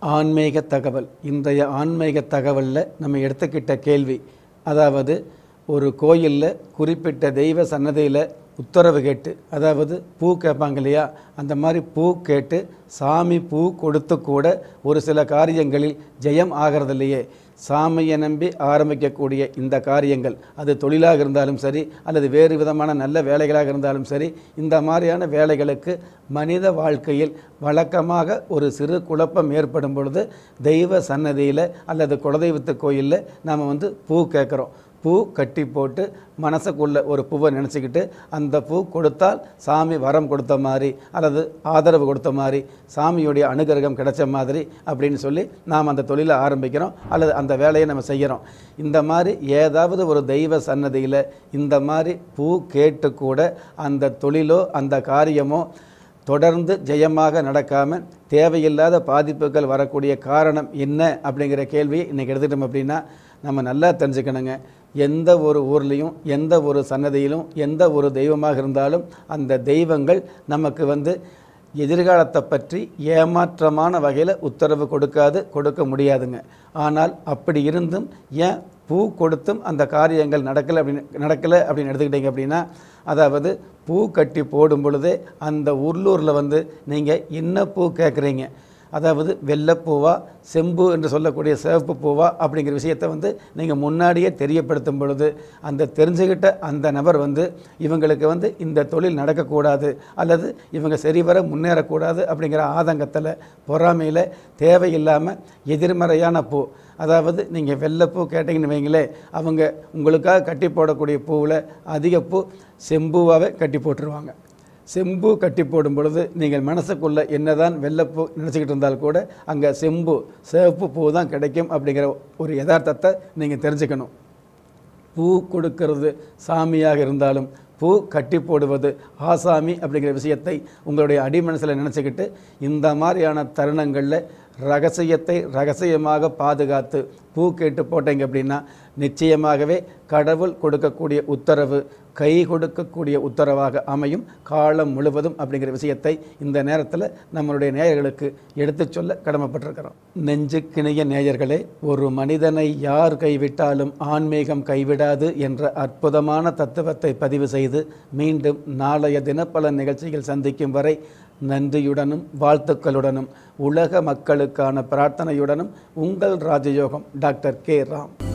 ஆன்மீக தகவல் இன்றைய ஆன்மீக தகவலில் நம்ம எடுத்துக்கிட்ட கேள்வி அதாவது ஒரு கோயிலில் குறிப்பிட்ட தெய்வ சன்னதியில் உத்தரவு கேட்டு அதாவது பூ கேட்பாங்க இல்லையா அந்த மாதிரி பூ கேட்டு சாமி பூ கொடுத்து கூட ஒரு சில காரியங்களில் ஜெயம் ஆகிறது இல்லையே சாமியை நம்பி ஆரம்பிக்கக்கூடிய இந்த காரியங்கள் அது தொழிலாக இருந்தாலும் சரி அல்லது வேறு விதமான நல்ல வேலைகளாக இருந்தாலும் சரி இந்த மாதிரியான வேலைகளுக்கு மனித வாழ்க்கையில் வழக்கமாக ஒரு சிறு குழப்பம் ஏற்படும் பொழுது தெய்வ சன்னதியில் அல்லது குலதெய்வத்து கோயிலில் நாம் வந்து பூ கேட்குறோம் பூ கட்டி போட்டு மனசுக்குள்ள ஒரு பூவை நினச்சிக்கிட்டு அந்த பூ கொடுத்தால் சாமி வரம் கொடுத்த மாதிரி அல்லது ஆதரவு கொடுத்த மாதிரி சாமியுடைய அனுகிரகம் கிடைச்ச மாதிரி அப்படின்னு சொல்லி நாம் அந்த தொழிலை ஆரம்பிக்கிறோம் அல்லது அந்த வேலையை நம்ம செய்கிறோம் இந்த மாதிரி ஏதாவது ஒரு தெய்வ சன்னதியில் இந்த மாதிரி பூ கேட்டு கூட அந்த தொழிலோ அந்த காரியமோ தொடர்ந்து ஜெயமாக நடக்காமல் தேவையில்லாத பாதிப்புகள் வரக்கூடிய காரணம் என்ன அப்படிங்கிற கேள்வியை இன்றைக்கி எடுத்துட்டோம் அப்படின்னா நம்ம நல்லா தெரிஞ்சுக்கணுங்க எந்த ஒரு ஊர்லேயும் எந்த ஒரு சன்னதியிலும் எந்த ஒரு தெய்வமாக இருந்தாலும் அந்த தெய்வங்கள் நமக்கு வந்து எதிர்காலத்தை பற்றி ஏமாற்றமான வகையில் உத்தரவு கொடுக்காது கொடுக்க முடியாதுங்க ஆனால் அப்படி இருந்தும் ஏன் பூ கொடுத்தும் அந்த காரியங்கள் நடக்கலை அப்படின்னு நடக்கலை அப்படின்னு எடுத்துக்கிட்டீங்க அப்படின்னா அதாவது பூ கட்டி போடும் பொழுதே அந்த உள்ளூரில் வந்து நீங்கள் என்ன பூ கேட்குறீங்க அதாவது வெள்ளைப்பூவா செம்பு என்று சொல்லக்கூடிய சிவப்பு பூவா அப்படிங்கிற விஷயத்தை வந்து நீங்கள் முன்னாடியே தெரியப்படுத்தும் பொழுது அந்த தெரிஞ்சுக்கிட்ட அந்த நபர் வந்து இவங்களுக்கு வந்து இந்த தொழில் நடக்கக்கூடாது அல்லது இவங்க சரிவர முன்னேறக்கூடாது அப்படிங்கிற ஆதங்கத்தில் பொறாமையில் தேவையில்லாமல் எதிர்மறையான பூ அதாவது நீங்கள் வெள்ளைப்பூ கேட்டிங்கன்னு வைங்களே அவங்க உங்களுக்காக கட்டி போடக்கூடிய பூவில் அதிக பூ செம்பூவாகவே கட்டி போட்டுருவாங்க செம்பு கட்டி போடும் பொழுது நீங்கள் மனசுக்குள்ளே என்னதான் வெள்ளைப்பூ நினச்சிக்கிட்டு இருந்தால் கூட அங்கே செம்பு சிவப்பு பூ தான் கிடைக்கும் அப்படிங்கிற ஒரு யதார்த்தத்தை நீங்கள் தெரிஞ்சுக்கணும் பூ கொடுக்கறது சாமியாக இருந்தாலும் பூ கட்டி போடுவது ஆசாமி அப்படிங்கிற விஷயத்தை உங்களுடைய அடிமனசில் நினச்சிக்கிட்டு இந்த மாதிரியான தருணங்களில் ரகசியத்தை ரகசியமாக பாதுகாத்து பூ கேட்டு போட்டீங்க அப்படின்னா நிச்சயமாகவே கடவுள் கொடுக்கக்கூடிய உத்தரவு கை கொடுக்கக்கூடிய உத்தரவாக அமையும் காலம் முழுவதும் அப்படிங்கிற விஷயத்தை இந்த நேரத்தில் நம்மளுடைய நேயர்களுக்கு எடுத்துச் சொல்ல கடமைப்பட்டிருக்கிறோம் நெஞ்சுக்கிணைய நேயர்களே ஒரு மனிதனை யார் கைவிட்டாலும் ஆன்மீகம் கைவிடாது என்ற அற்புதமான தத்துவத்தை பதிவு செய்து மீண்டும் நாளைய தினப்பல நிகழ்ச்சியில் சந்திக்கும் வரை நன்றியுடனும் வாழ்த்துக்களுடனும் உலக மக்களுக்கான பிரார்த்தனையுடனும் உங்கள் ராஜயோகம் டாக்டர் கே ராம்